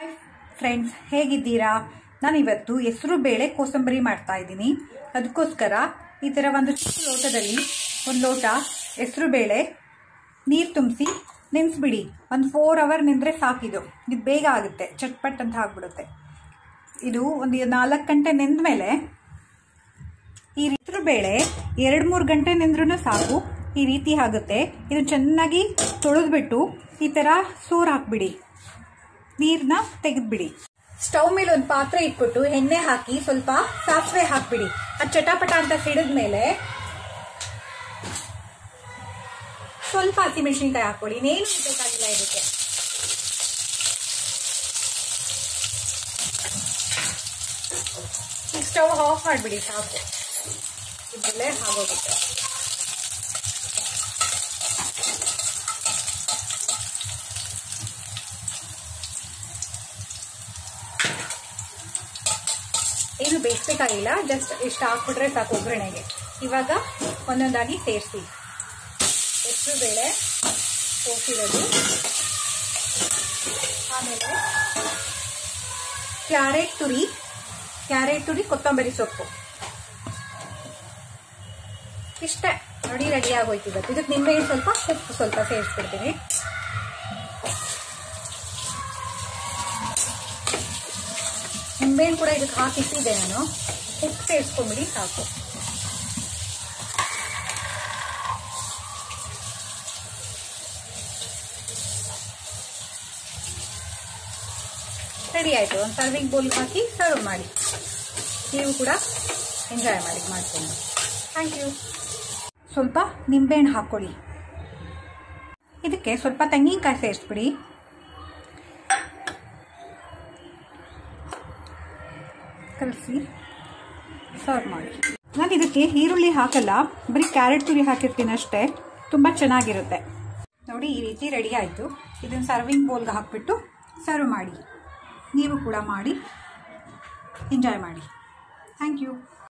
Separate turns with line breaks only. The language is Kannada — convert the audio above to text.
ಫ್ರೆಂಡ್ಸ್ ಹೇಗಿದ್ದೀರಾ ನಾನಿವತ್ತು ಹೆಸರು ಬೇಳೆ ಕೋಸಂಬರಿ ಮಾಡ್ತಾ ಇದ್ದೀನಿ ಅದಕ್ಕೋಸ್ಕರ ಈ ಥರ ಒಂದು ಚಿಕ್ಕ ಲೋಟದಲ್ಲಿ ಒಂದು ಲೋಟ ಹೆಸರು ಬೇಳೆ ನೀರು ತುಂಬಿಸಿ ನೆನೆಸ್ಬಿಡಿ ಒಂದು ಫೋರ್ ಅವರ್ ನಿಂದರೆ ಸಾಕಿದು ಇದು ಬೇಗ ಆಗುತ್ತೆ ಚಟ್ಪಟ್ ಅಂತ ಆಗ್ಬಿಡುತ್ತೆ ಇದು ಒಂದು ನಾಲ್ಕು ಗಂಟೆ ನೆಂದ ಮೇಲೆ ಈ ಹೆಸರು ಬೇಳೆ ಎರಡು ಮೂರು ಗಂಟೆ ನೆಂದ್ರೂ ಸಾಕು ಈ ರೀತಿ ಆಗುತ್ತೆ ಇದು ಚೆನ್ನಾಗಿ ತೊಳೆದ್ಬಿಟ್ಟು ಈ ಥರ ಸೋರ್ ಹಾಕ್ಬಿಡಿ ನೀರನ್ನ ತೆಗೆದ್ಬಿಡಿ ಸ್ಟವ್ ಮೇಲೆ ಒಂದು ಪಾತ್ರೆ ಇಟ್ಬಿಟ್ಟು ಎಣ್ಣೆ ಹಾಕಿ ಸ್ವಲ್ಪ ಸಾಸಿವೆ ಹಾಕ್ಬಿಡಿ ಅದು ಚಟಾಪಟ ಅಂತ ಸಿಡಿದ್ಮೇಲೆ ಸ್ವಲ್ಪ ಹಸಿಮೆಣಸಿನ್ಕಾಯಿ ಹಾಕೊಳ್ಳಿ ಇನ್ನೇನು ಬೇಕಾಗಿಲ್ಲ ಇದಕ್ಕೆ ಸ್ಟವ್ ಆಫ್ ಮಾಡಿಬಿಡಿ ಸಾಕು ಇದ್ರಲ್ಲೇ ಆಗೋಗುತ್ತೆ ಏನು ಬೇಯಿಸ್ಬೇಕಾಗಿಲ್ಲ ಜಸ್ಟ್ ಇಷ್ಟು ಹಾಕ್ಬಿಟ್ರೆ ಸಾಕು ಒಗ್ಗರಣೆಗೆ ಇವಾಗ ಒಂದೊಂದಾಗಿ ಸೇರಿಸಿ ಹೆಸರು ಬೇಳೆ ಹೋಗಿರೋದು ಆಮೇಲೆ ಕ್ಯಾರೆಟ್ ತುರಿ ಕ್ಯಾರೆಟ್ ತುರಿ ಕೊತ್ತಂಬರಿ ಸೊಪ್ಪು ಇಷ್ಟೇ ನೋಡಿ ರೆಡಿ ಆಗೋಯ್ತು ಇವತ್ತು ಇದಕ್ಕೆ ನಿಂಬೆ ಸ್ವಲ್ಪ ಉಪ್ಪು ಸ್ವಲ್ಪ ಸೇರಿಸ್ಬಿಡ್ತೀನಿ ನಿಂಬೆಹಣ್ಣು ಕೂಡ ಇದಕ್ಕೆ ಹಾಕಿಟ್ಟಿದ್ದೆ ನಾನು ಉಪ್ಪು ಸೇರಿಸ್ಕೊಂಬಿಡಿ ಸಾಕು ರೆಡಿ ಆಯಿತು ಒಂದು ಸರ್ವಿಂಗ್ ಬೌಲ್ ಹಾಕಿ ಸರ್ವ್ ಮಾಡಿ ನೀವು ಕೂಡ ಎಂಜಾಯ್ ಮಾಡಿ ಮಾಡ್ಕೊಂಡು ಥ್ಯಾಂಕ್ ಯು ಸ್ವಲ್ಪ ನಿಂಬೆಹಣ್ಣು ಹಾಕ್ಕೊಳ್ಳಿ ಇದಕ್ಕೆ ಸ್ವಲ್ಪ ತೆಂಗಿನಕಾಯಿ ಸೇರಿಸ್ಬಿಡಿ ಕಲಸಿ ಸರ್ವ್ ಮಾಡಿ ನಾನು ಇದಕ್ಕೆ ಈರುಳ್ಳಿ ಹಾಕಲ್ಲ ಬರೀ ಕ್ಯಾರೆಟ್ ತುರಿ ಹಾಕಿರ್ತೀನಿ ಅಷ್ಟೇ ತುಂಬ ಚೆನ್ನಾಗಿರುತ್ತೆ ನೋಡಿ ಈ ರೀತಿ ರೆಡಿ ಆಯಿತು ಇದನ್ನು ಸರ್ವಿಂಗ್ ಬೌಲ್ಗೆ ಹಾಕ್ಬಿಟ್ಟು ಸರ್ವ್ ಮಾಡಿ ನೀವು ಕೂಡ ಮಾಡಿ ಎಂಜಾಯ್ ಮಾಡಿ ಥ್ಯಾಂಕ್ ಯು